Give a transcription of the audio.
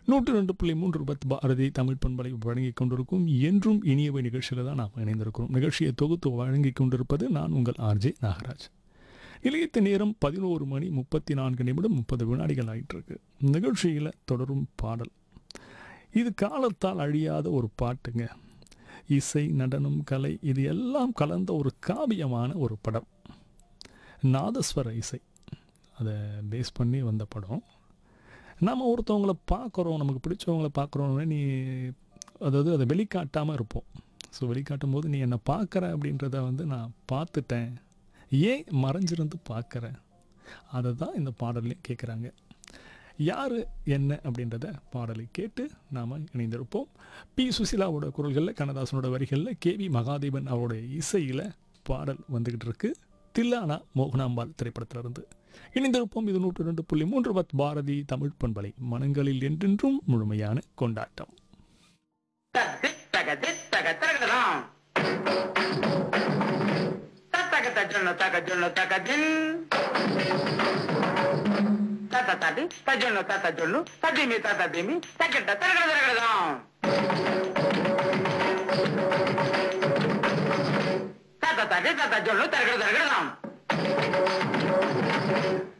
நூற்று ரெண்டு புள்ளி மூன்று பத்து பாரதி தமிழ் பண்பலை வழங்கிக் கொண்டிருக்கும் என்றும் இனியவை நிகழ்ச்சியில் தான் நாம் இணைந்திருக்கிறோம் நிகழ்ச்சியை தொகுத்து வழங்கிக் கொண்டிருப்பது நான் உங்கள் ஆர்ஜே நாகராஜ் நிலையத்த நேரம் பதினோரு மணி முப்பத்தி நான்கு நிமிடம் முப்பது வினாடிகள் ஆயிட்டு இருக்கு நிகழ்ச்சியில் தொடரும் பாடல் இது காலத்தால் அழியாத ஒரு பாட்டுங்க இசை நடனம் கலை இது எல்லாம் கலந்த ஒரு காவியமான ஒரு படம் நாதஸ்வர இசை அதை பேஸ் பண்ணி வந்த படம் நாம் ஒருத்தவங்கள பார்க்குறோம் நமக்கு பிடிச்சவங்கள பார்க்குறோன்னு நீ அதாவது அதை வெளிக்காட்டாமல் இருப்போம் ஸோ வெளிக்காட்டும் போது நீ என்னை பார்க்குற அப்படின்றத வந்து நான் பார்த்துட்டேன் ஏன் மறைஞ்சிருந்து பார்க்குறேன் அதை தான் இந்த பாடல்லையும் கேட்குறாங்க யார் என்ன அப்படின்றத பாடலை கேட்டு நாம் இணைந்திருப்போம் பி சுசிலாவோட குரல்களில் கண்ணதாசனோட வரிகளில் கேவி மகாதேவன் அவருடைய இசையில் பாடல் வந்துக்கிட்டு இருக்கு தில்லானா மோகனாம்பாள் திரைப்படத்திலிருந்து இணைந்திருப்போம் இது நூற்று ரெண்டு புள்ளி மூன்று பத் பாரதி தமிழ் பண்பலை மனங்களில் என்றென்றும் முழுமையான கொண்டாட்டம் திட்டக திட்டக திரகலாம் தத்தக தஜொன்ன தக ஜொன்ன தக ஜின் தத்த தடி தஜொன்ன தத்த ஜொன்னு ததிமி தத்த திமி தக்கிட்ட திரகட திரகடலாம் தத்த தடி தத்த ஜொன்னு திரகட திரகடலாம்